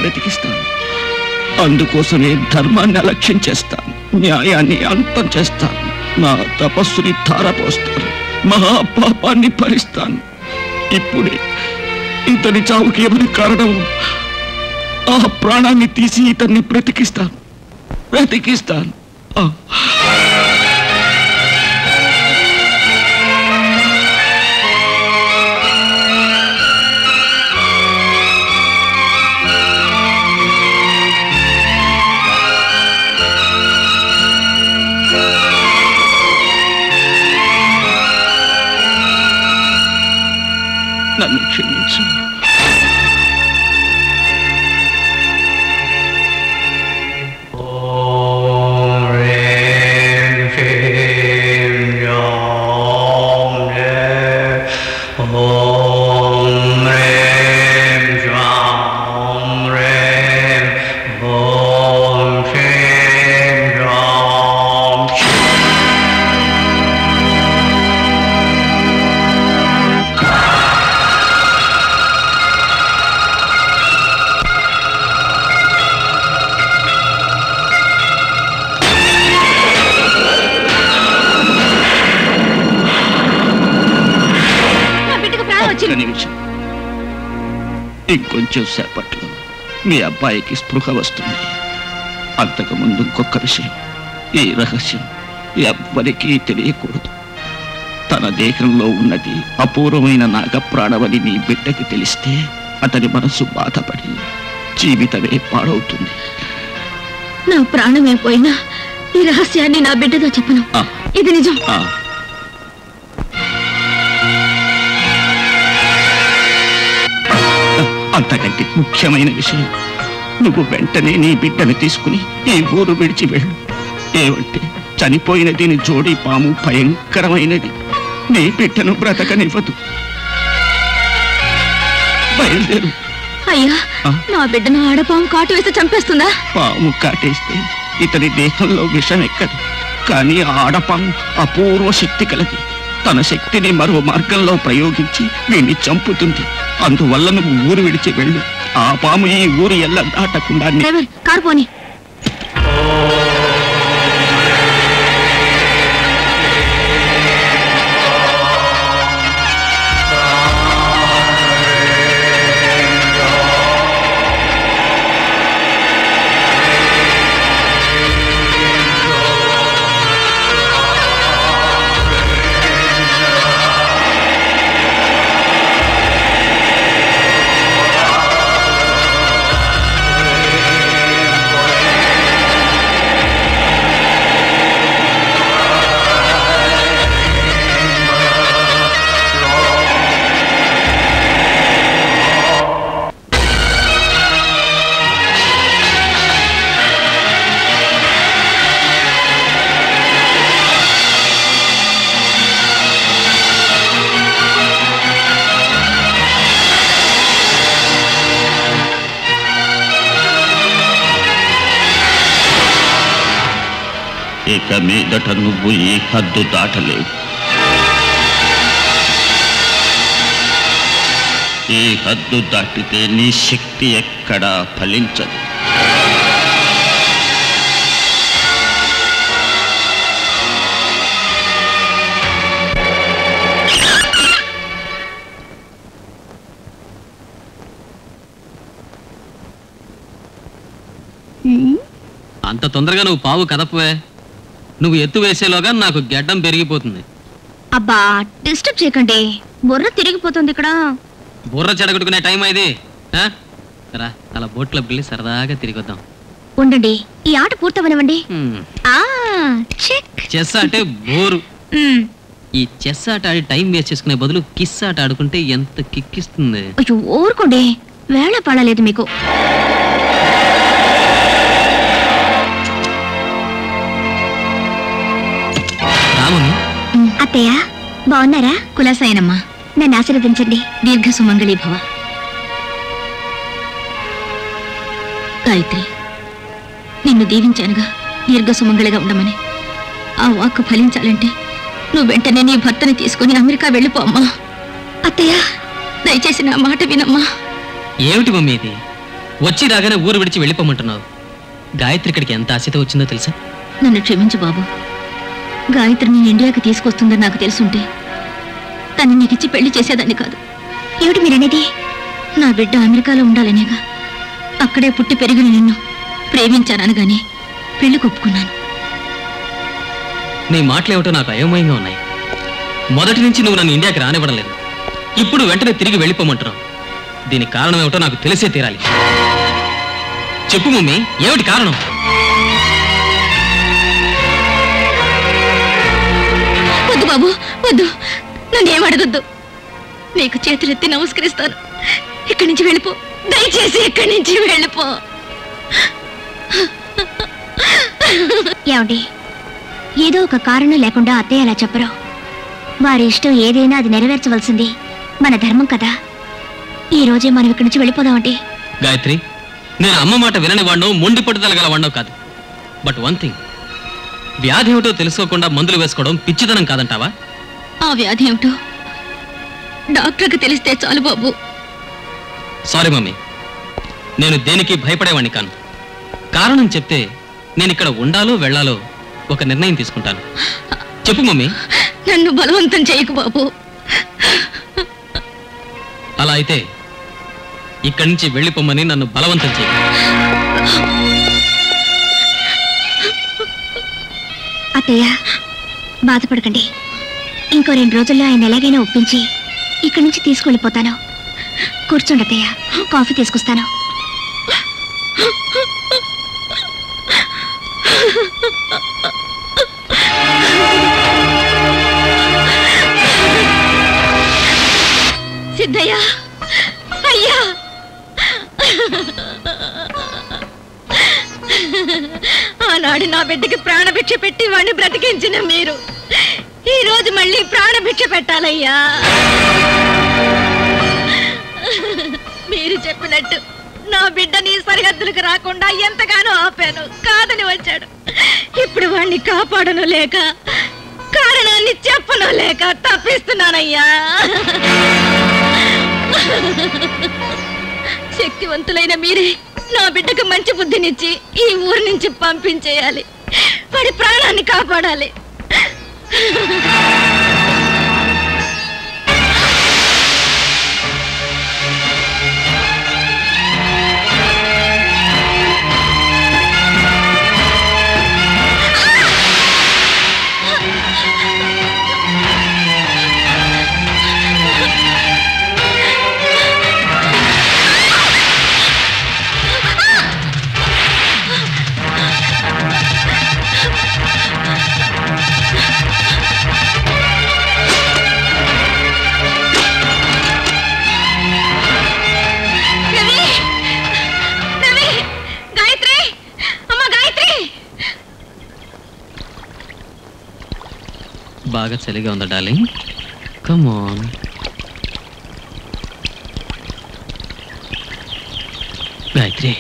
బ్రతికిస్తాను అందుకోసమే ధర్మాన్ని అలక్ష్యం చేస్తాను న్యాయాన్ని అంతం చేస్తాను నా తపస్సుని ధారపోస్తాను మహాపాపాన్ని భరిస్తాను ఇప్పుడే ఇతని చావుకి ఎవరి కారణం ఆ ప్రాణాన్ని తీసి ఇతన్ని బ్రతికిస్తాను బ్రతికిస్తాను ఆ. నన్ను క్షమించు నా బిడ్డకు ప్రాణం ఒక్క వచ్చింది నిమిషం ఇంకొంచెం సేపట్లో మీ అబ్బాయికి స్పృహ వస్తుంది అంతకుముందు ఇంకొక విషయం ఈ రహస్యం ఎవ్వరికీ తెలియకూడదు తన దేహంలో ఉన్నది అపూర్వమైన నాగప్రాణవని నీ బిడ్డకి తెలిస్తే అతని మనసు బాధపడి జీవితమే పాడవుతుంది నా ప్రాణమే పోయినా ఈ రహస్యాన్ని నా బిడ్డతో చెప్పను ఆ, ఇది నిజం ఆ. అంతకంటే ముఖ్యమైన విషయం నువ్వు వెంటనే నీ బిడ్డని తీసుకుని ఈ ఊరు విడిచి వెళ్ళు ఏమంటే చనిపోయిన దీని జోడి పాము భయంకరమైనది నీ బిడ్డను బ్రతకనివ్వదు బయలుదేరు అయ్యా ఆ? నా బిడ్డను ఆడపాము కాటు వేసి చంపేస్తుందా పాము కాటేస్తే ఇతని దేహంలో విషం ఎక్కదు కానీ ఆ ఆడపాము అపూర్వ శక్తి కలది తన శక్తిని మరో మార్గంలో ప్రయోగించి వీణ్ణి చంపుతుంది అందువల్ల నువ్వు ఊరు విడిచి వెళ్ళు ఆ పాము ఈ ఊరు ఎల్ల దాటకుండా నీ- డ్రైవర్ కారు పోని ఇక మీదట నువ్వు ఈ హద్దు దాటలేవు ఈ హద్దు దాటితే నీ శక్తి ఎక్కడా ఫలించదు అంత తొందరగా నువ్వు పావు కదపవే నువ్వు ఎత్తు వేసేలోగా నాకు గెడ్డం పెరిగిపోతుంది అబ్బా డిస్టర్బ్ చేయకండి బుర్ర తిరిగిపోతుంది ఇక్కడ బుర్ర చెడగొట్టుకునే టైం ఇది ఆ? రా అలా బోట్ క్లబ్కి వెళ్ళి సరదాగా తిరిగి వద్దాం ఉండండి ఈ ఆట పూర్తవనివ్వండి హ్మ్. ఆ చెక్ చెస్ అంటే బోరు మ్, ఈ చెస్ ఆట ఆడి టైం వేస్ట్ చేసుకునే బదులు కిస్ ఆట ఆడుకుంటే ఎంత కిక్కిస్తుంది అయ్యో ఊరుకోండి వేళ పడలేదు మీకు రామను అత్తయ్య బాగున్నారా కులాసాయనమ్మా నన్ను ఆశీర్వదించండి దీర్ఘ సుమంగళి భవ గాయత్రి నిన్ను దీవించానుగా దీర్ఘ సుమంగళిగా ఉండమని ఆ వాక్కు ఫలించాలంటే నువ్వు వెంటనే నీ భర్తని తీసుకుని అమెరికా వెళ్ళిపో అమ్మా అత్తయ్య దయచేసి నా మాట వినమ్మా ఏమిటి మమ్మీ ఇది వచ్చి రాగానే ఊరు విడిచి వెళ్ళిపోమంటున్నావు గాయత్రి ఇక్కడికి ఎంత ఆశతో వచ్చిందో తెలుసా నన్ను క్షమించు బాబు గాయత్రిని ఇండియాకి తీసుకొస్తుందని నాకు తెలుసుంటే తను నీకిచ్చి పెళ్లి చేసేదాన్ని కాదు ఏమిటి మీరనేది నా బిడ్డ అమెరికాలో ఉండాలనేగా అక్కడే పుట్టి పెరిగిన నిన్ను ప్రేమించాననగానే పెళ్లి కొప్పుకున్నాను నీ మాటలేమిటో నాకు అయోమయంగా ఉన్నాయి మొదటి నుంచి నువ్వు నన్ను ఇండియాకి రానివ్వడం లేదు ఇప్పుడు వెంటనే తిరిగి వెళ్ళిపోమంటున్నావు దీనికి కారణం ఏమిటో నాకు తెలిసే తీరాలి చెప్పు మమ్మీ ఏమిటి కారణం వద్దు బాబు వద్దు నన్ను ఏం అడగొద్దు నీకు చేతులెత్తి నమస్కరిస్తాను ఇక్కడి నుంచి వెళ్ళిపో దయచేసి ఇక్కడి నుంచి వెళ్ళిపో ఏమండి ఏదో ఒక కారణం లేకుండా అత్తయ్య అలా చెప్పరు వారి ఇష్టం ఏదైనా అది నెరవేర్చవలసింది మన ధర్మం కదా ఈ రోజే మనం ఇక్కడి నుంచి వెళ్ళిపోదామండి గాయత్రి నేను అమ్మ మాట వినని వాడినో మొండి పట్టుదల గల వాడినో కాదు బట్ వన్ థింగ్ వ్యాధి ఏమిటో తెలుసుకోకుండా మందులు వేసుకోవడం పిచ్చితనం కాదంటావా ఆ వ్యాధి ఏమిటో డాక్టర్కి తెలిస్తే చాలు బాబు సారీ మమ్మీ నేను దేనికి భయపడేవాడిని కాను కారణం చెప్తే నేను ఇక్కడ ఉండాలో వెళ్ళాలో ఒక నిర్ణయం తీసుకుంటాను చెప్పు మమ్మీ నన్ను బలవంతం చేయకు బాబు అలా అయితే ఇక్కడి నుంచి వెళ్ళిపోమ్మని నన్ను బలవంతం చేయి అత్తయ్య బాధపడకండి ఇంకో రెండు రోజుల్లో ఆయన ఎలాగైనా ఒప్పించి ఇక్కడి నుంచి తీసుకెళ్ళిపోతాను కూర్చోండి అత్తయ్య కాఫీ తీసుకొస్తాను సిద్ధయ్య అయ్యా ఆనాడు నా బిడ్డకి ప్రాణభిక్ష పెట్టి వాడిని బ్రతికించిన మీరు ఈ రోజు మళ్ళీ ప్రాణభిక్ష పెట్టాలయ్యా మీరు చెప్పినట్టు నా బిడ్డ నీ సరిహద్దులకు రాకుండా ఎంతగానో ఆపాను కాదని వచ్చాడు ఇప్పుడు వాణ్ణి కాపాడను లేక కారణాన్ని చెప్పను లేక తప్పిస్తున్నానయ్యా శక్తివంతులైన మీరే నా బిడ్డకు మంచి బుద్ధినిచ్చి ఈ ఊరు నుంచి పంపించేయాలి వాడి ప్రాణాన్ని కాపాడాలి రవి రవి గాయత్రి అమ్మ గాయత్రి బాగా చలిగా ఉందా darling come on Gayatri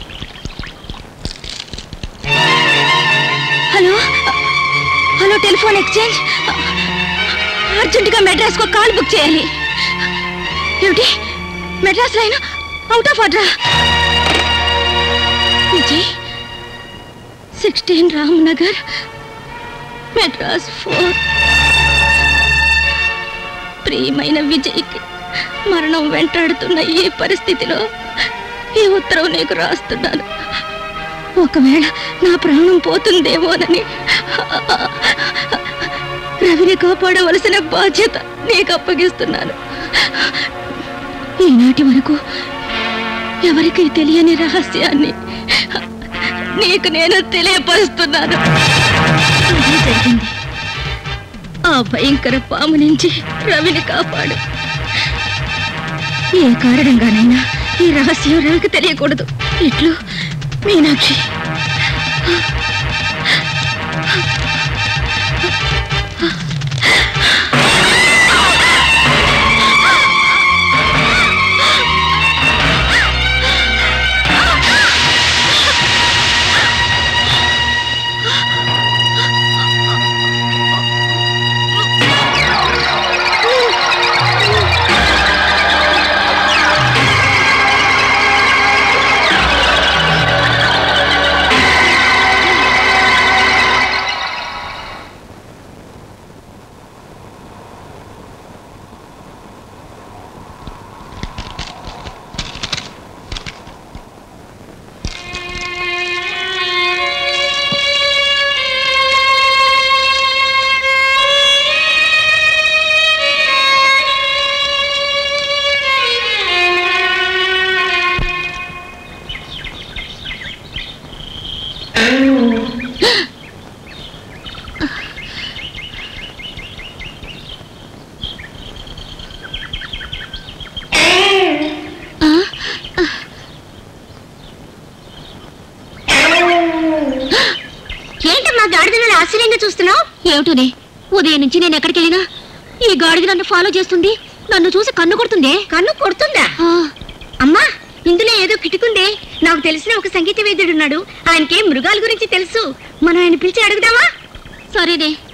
hello hello telephone exchange అర్జెంటుగా మెడ్రాస్కు కాల్ బుక్ చేయాలి ఏమిటి Madras line out of order Vijay sixteen Ram Nagar Madras four ప్రియమైన విజయ్కి మరణం వెంటాడుతున్న ఈ పరిస్థితిలో ఈ ఉత్తరం నీకు రాస్తున్నాను ఒకవేళ నా ప్రాణం పోతుందేమోనని రవిని కాపాడవలసిన బాధ్యత నీకు అప్పగిస్తున్నాను ఈనాటి వరకు ఎవరికి తెలియని రహస్యాన్ని నీకు నేను తెలియపరుస్తున్నాను ఇది జరిగింది ఆ భయంకర పాము నుంచి రవిని కాపాడు ఏ కారణంగానైనా ఈ రహస్యం రవికి తెలియకూడదు ఇట్లు మీనాక్షి అన్యాయంగా చూస్తున్నావు ఏమిటోనే ఉదయం నుంచి నేను ఎక్కడికి వెళ్ళినా ఈ గాడిద నన్ను ఫాలో చేస్తుంది నన్ను చూసి కన్ను కొడుతుందే కన్ను కొడుతుందా ఆ, అమ్మా ఇందులో ఏదో కిటుకుందే నాకు తెలిసిన ఒక సంగీత వేద్యుడు ఉన్నాడు ఆయనకే మృగాల గురించి తెలుసు మనం ఆయన పిలిచి అడుగుదామా సరేనే